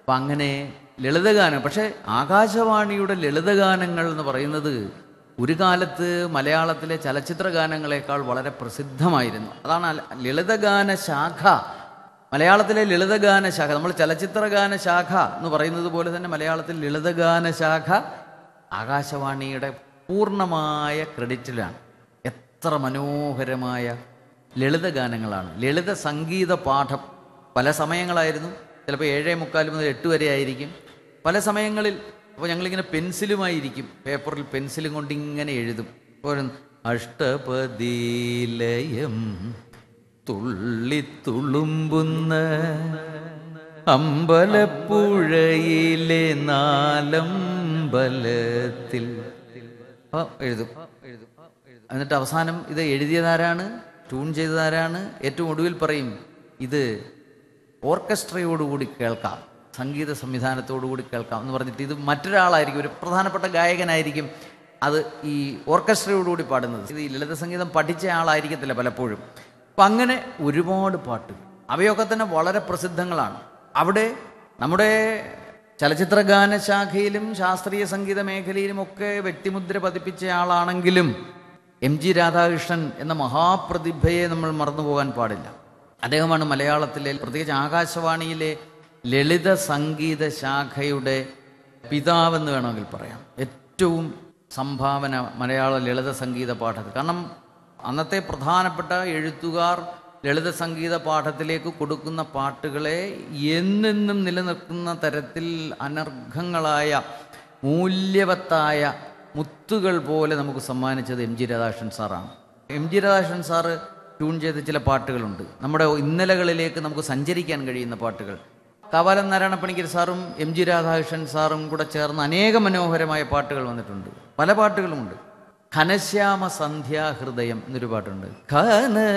അപ്പം അങ്ങനെ ലളിതഗാനം പക്ഷേ ആകാശവാണിയുടെ ലളിതഗാനങ്ങൾ എന്ന് പറയുന്നത് ഒരു കാലത്ത് മലയാളത്തിലെ ചലച്ചിത്ര ഗാനങ്ങളെക്കാൾ വളരെ പ്രസിദ്ധമായിരുന്നു അതാണ് അല- ലളിതഗാന ശാഖ മലയാളത്തിലെ ലളിതഗാന ശാഖ നമ്മൾ ചലച്ചിത്രഗാന ശാഖ എന്ന് പറയുന്നത് പോലെ തന്നെ മലയാളത്തിൽ ലളിതഗാന ശാഖ ആകാശവാണിയുടെ പൂർണ്ണമായ ക്രെഡിറ്റിലാണ് എത്ര മനോഹരമായ ലളിതഗാനങ്ങളാണ് ലളിത സംഗീത പാഠം പല സമയങ്ങളായിരുന്നു ചിലപ്പോൾ ഏഴേ മുക്കാൽ മുതൽ എട്ട് വരെ ആയിരിക്കും പല സമയങ്ങളിൽ അപ്പോൾ ഞങ്ങളിങ്ങനെ പെൻസിലുമായിരിക്കും പേപ്പറിൽ പെൻസിലും കൊണ്ട് ഇങ്ങനെ എഴുതും ഇപ്പോൾ അഷ്ടപതിലയം തുള്ളിത്തുളുമ്പുന്ന അമ്പലപ്പുഴയിലെ നാലമ്പലത്തിൽ ആ, എഴുതും എന്നിട്ട് അവസാനം ഇത് എഴുതിയതാരാണ് ട്യൂൺ ചെയ്തതാരാണ് ഏറ്റവും ഒടുവിൽ പറയും ഇത് ഓർക്കസ്ട്രയോടുകൂടി കേൾക്കാം സംഗീത സംവിധാനത്തോടുകൂടി കേൾക്കാം എന്ന് പറഞ്ഞിട്ട് ഇത് മറ്റൊരാളായിരിക്കും ഒരു പ്രധാനപ്പെട്ട ഗായകനായിരിക്കും അത് ഈ ഓർക്കസ്ട്രയോടുകൂടി പാടുന്നത് ഇത് ഈ ലളിത സംഗീതം പഠിച്ച ആളായിരിക്കത്തില്ല പലപ്പോഴും അപ്പം അങ്ങനെ ഒരുപാട് പാട്ടുകൾ അവയൊക്കെ തന്നെ വളരെ പ്രസിദ്ധങ്ങളാണ് അവിടെ നമ്മുടെ ചലച്ചിത്രഗാന ശാഖയിലും ശാസ്ത്രീയ സംഗീത മേഖലയിലും ഒക്കെ വ്യക്തിമുദ്ര പതിപ്പിച്ച ആളാണെങ്കിലും എം ജി രാധാകൃഷ്ണൻ എന്ന മഹാപ്രതിഭയെ നമ്മൾ മറന്നു പോകാൻ പാടില്ല അദ്ദേഹമാണ് മലയാളത്തിലെ പ്രത്യേകിച്ച് ആകാശവാണിയിലെ ലളിത സംഗീത ശാഖയുടെ പിതാവെന്ന് വേണമെങ്കിൽ പറയാം ഏറ്റവും സംഭാവന മലയാള ലളിത സംഗീത പാഠത്തിൽ കാരണം അന്നത്തെ പ്രധാനപ്പെട്ട എഴുത്തുകാർ ലളിത സംഗീത പാഠത്തിലേക്ക് കൊടുക്കുന്ന പാട്ടുകളെ എന്നെന്നും നിലനിൽക്കുന്ന തരത്തിൽ അനർഘങ്ങളായ മൂല്യവത്തായ മുത്തുകൾ പോലെ നമുക്ക് സമ്മാനിച്ചത് എം ജി രാധാകൃഷ്ണൻ സാറാണ് M G Radhakrishnan sir tune ചെയ്ത ചില പാട്ടുകളുണ്ട് നമ്മുടെ ഇന്നലകളിലേക്ക് നമുക്ക് സഞ്ചരിക്കാൻ കഴിയുന്ന പാട്ടുകൾ കാവാലം നാരായണപ്പണിക്കർ സാറും എം ജി രാധാകൃഷ്ണൻ സാറും കൂടെ ചേർന്ന് അനേക മനോഹരമായ പാട്ടുകൾ വന്നിട്ടുണ്ട് പല പാട്ടുകളുമുണ്ട് ഘനശ്യാമ സന്ധ്യാഹൃദയം എന്നൊരു പാട്ടുണ്ട് ഘന